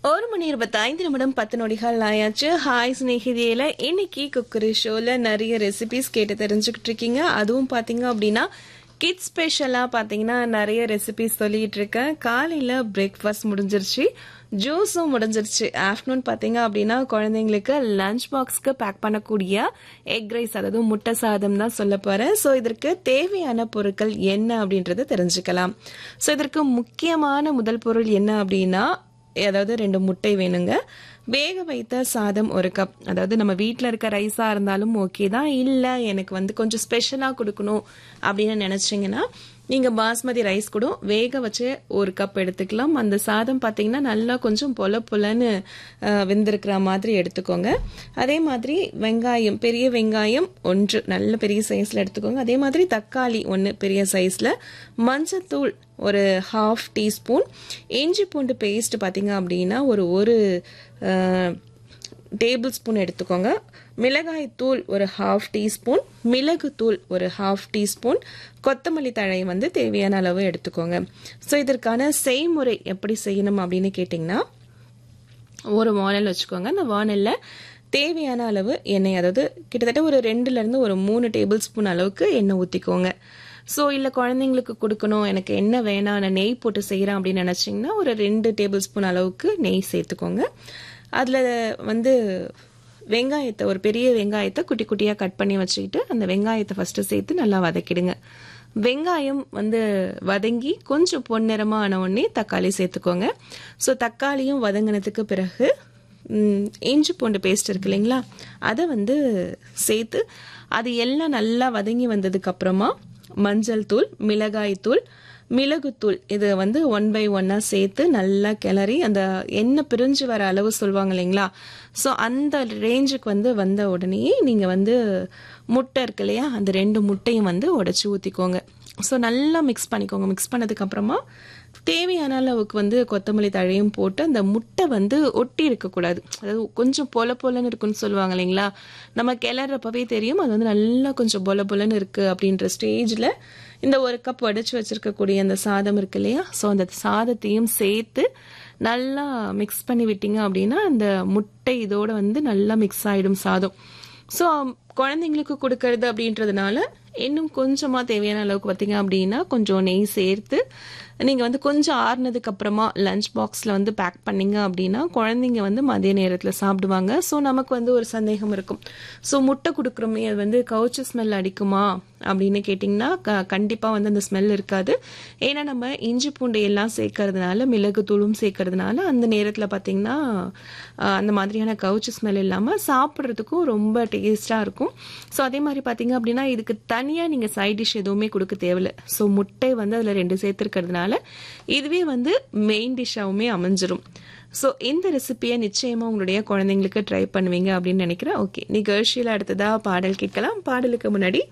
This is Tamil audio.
ஒரு மணி இருபத்தைந்து நிமிடம் பத்து நொடிகள் ஆயாச்சு ஹாய் ஸ்நேகிதியில இன்னைக்கு குக்கரி ஷோல நிறைய ரெசிபிஸ் கேட்டு தெரிஞ்சுக்கிட்டு இருக்கீங்க அதுவும் பாத்தீங்க அப்படின்னா கிட்ஸ் ஸ்பெஷலா பாத்தீங்கன்னா நிறைய ரெசிபிஸ் சொல்லிட்டு இருக்கேன் காலையில பிரேக்ஃபாஸ்ட் முடிஞ்சிருச்சு ஜூஸும் முடிஞ்சிருச்சு ஆஃப்டர்நூன் பாத்தீங்க அப்படின்னா குழந்தைங்களுக்கு லஞ்ச் பாக்ஸ்க்கு பேக் பண்ணக்கூடிய எக் ரைஸ் அதாவது முட்டை சாதம் தான் சொல்ல போறேன் ஸோ இதற்கு தேவையான பொருட்கள் என்ன அப்படின்றத தெரிஞ்சுக்கலாம் ஸோ இதற்கு முக்கியமான முதல் பொருள் என்ன அப்படின்னா அதாவது ரெண்டு முட்டை வேணுங்க வேக வைத்த சாதம் ஒரு கப் அதாவது நம்ம வீட்டில் இருக்க ரைஸாக இருந்தாலும் ஓகே தான் இல்லை எனக்கு வந்து கொஞ்சம் ஸ்பெஷலாக கொடுக்கணும் அப்படின்னு நினச்சிங்கன்னா நீங்கள் பாஸ்மதி ரைஸ் கூட வேக வச்சு ஒரு கப் எடுத்துக்கலாம் அந்த சாதம் பார்த்தீங்கன்னா நல்லா கொஞ்சம் பொல பொலன்னு அஹ், வெந்திருக்கிற மாதிரி எடுத்துக்கோங்க அதே மாதிரி வெங்காயம் பெரிய வெங்காயம் ஒன்று நல்ல பெரிய சைஸில் எடுத்துக்கோங்க அதே மாதிரி தக்காளி ஒன்று பெரிய சைஸில் மஞ்சத்தூள் ஒரு ஹாஃப் டீஸ்பூன் இஞ்சி பூண்டு பேஸ்ட் பார்த்தீங்க அப்படின்னா ஒரு ஒரு டேபிள் ஸ்பூன் எடுத்துக்கோங்க மிளகாய் தூள் ஒரு ஹாஃப் டீஸ்பூன் மிளகு தூள் ஒரு ஹாஃப் டீஸ்பூன் கொத்தமல்லி தழை வந்து தேவையான அளவு எடுத்துக்கோங்க ஸோ இதற்கான செய்முறை எப்படி செய்யணும் அப்படின்னு கேட்டிங்கன்னா ஒரு வானல் வச்சுக்கோங்க அந்த வானலில் தேவையான அளவு எண்ணெய் அதாவது கிட்டத்தட்ட ஒரு ரெண்டுலேருந்து ஒரு மூணு டேபிள் ஸ்பூன் அளவுக்கு எண்ணெய் ஊற்றிக்கோங்க ஸோ இல்லை குழந்தைங்களுக்கு கொடுக்கணும் எனக்கு என்ன வேணாம் நான் நெய் போட்டு செய்கிறேன் அப்படின்னு நினச்சிங்கன்னா ஒரு ரெண்டு டேபிள் ஸ்பூன் அளவுக்கு நெய் சேர்த்துக்கோங்க அதில் வந்து வெங்காயத்தை ஒரு பெரிய வெங்காயத்தை குட்டி குட்டியாக கட் பண்ணி வச்சுக்கிட்டு அந்த வெங்காயத்தை ஃபஸ்ட்டு சேர்த்து நல்லா வதக்கிடுங்க வெங்காயம் வந்து வதங்கி கொஞ்சம் பொன்னிறமாக ஆன உடனே தக்காளி சேர்த்துக்கோங்க ஸோ தக்காளியும் வதங்கினதுக்கு பிறகு ம், இஞ்சி பூண்டு பேஸ்ட் இருக்கு இல்லைங்களா அதை வந்து சேர்த்து அது எல்லாம் நல்லா வதங்கி வந்ததுக்கு அப்புறமா மஞ்சள் தூள் மிளகாய் தூள் மிளகுத்தூள் இது வந்து ஒன் பை ஒன்னாக சேர்த்து நல்லா கிளறி அந்த எண்ணெய் பிரிஞ்சு வர அளவு சொல்லுவாங்க இல்லைங்களா ஸோ அந்த ரேஞ்சுக்கு வந்து வந்த உடனே நீங்கள் வந்து முட்டை இருக்கு இல்லையா அந்த ரெண்டு முட்டையும் வந்து உடச்சி ஊற்றிக்கோங்க ஸோ நல்லா மிக்ஸ் பண்ணிக்கோங்க மிக்ஸ் பண்ணதுக்கு அப்புறமா தேவையான அளவுக்கு வந்து கொத்தமல்லி தழையும் போட்டு அந்த முட்டை வந்து ஒட்டி இருக்கக்கூடாது அதாவது கொஞ்சம் பொல பொலன்னு இருக்குன்னு சொல்லுவாங்க இல்லைங்களா நம்ம கிளறப்பவே தெரியும் அது வந்து நல்லா கொஞ்சம் பொல பொலன்னு இருக்கு அப்படின்ற ஸ்டேஜில் இந்த ஒரு கப் வடிச்சு வச்சிருக்கக்கூடிய அந்த சாதம் இருக்கு இல்லையா ஸோ அந்த சாதத்தையும் சேர்த்து நல்லா மிக்ஸ் பண்ணி விட்டீங்க அப்படின்னா அந்த முட்டை இதோட வந்து நல்லா மிக்ஸ் ஆயிடும் சாதம் ஸோ குழந்தைங்களுக்கு கொடுக்கறது அப்படின்றதுனால இன்னும் கொஞ்சமாக தேவையான அளவுக்கு பார்த்தீங்க அப்படின்னா கொஞ்சம் நெய் சேர்த்து நீங்கள் வந்து கொஞ்சம் ஆறுனதுக்கு அப்புறமா லஞ்ச் பாக்ஸில் வந்து பேக் பண்ணீங்க அப்படின்னா குழந்தைங்க வந்து மதிய நேரத்தில் சாப்பிடுவாங்க ஸோ நமக்கு வந்து ஒரு சந்தேகம் இருக்கும் ஸோ முட்டை கொடுக்குறோமே அது வந்து கவுச்சு ஸ்மெல் அடிக்குமா அப்படின்னு கேட்டிங்கன்னா க கண்டிப்பாக வந்து அந்த ஸ்மெல் இருக்காது ஏன்னா நம்ம இஞ்சி பூண்டு எல்லாம் சேர்க்கறதுனால மிளகு தூளும் சேர்க்கறதுனால அந்த நேரத்தில் பார்த்தீங்கன்னா ஆஹ், அந்த மாதிரியான கவுச்சு ஸ்மெல் இல்லாமல் சாப்பிட்றதுக்கும் ரொம்ப டேஸ்ட்டாக இருக்கும் ஸோ அதே மாதிரி பார்த்தீங்க அப்படின்னா இதுக்கு தனியாக நீங்கள் சைட் டிஷ் எதுவுமே கொடுக்க தேவையில்ல ஸோ முட்டை வந்து அதில் ரெண்டு சேர்த்துருக்கிறதுனால இதுவே வந்து மெயின் டிஷ்ஷாகவுமே அமைஞ்சிரும் ஸோ இந்த ரெசிபியை நிச்சயமாக உங்களுடைய குழந்தைங்களுக்கு ட்ரை பண்ணுவீங்க அப்படின்னு நினைக்கிறேன் ஓகே நிகழ்ச்சியில் அடுத்ததாக பாடல் கேட்கலாம் பாடலுக்கு முன்னாடி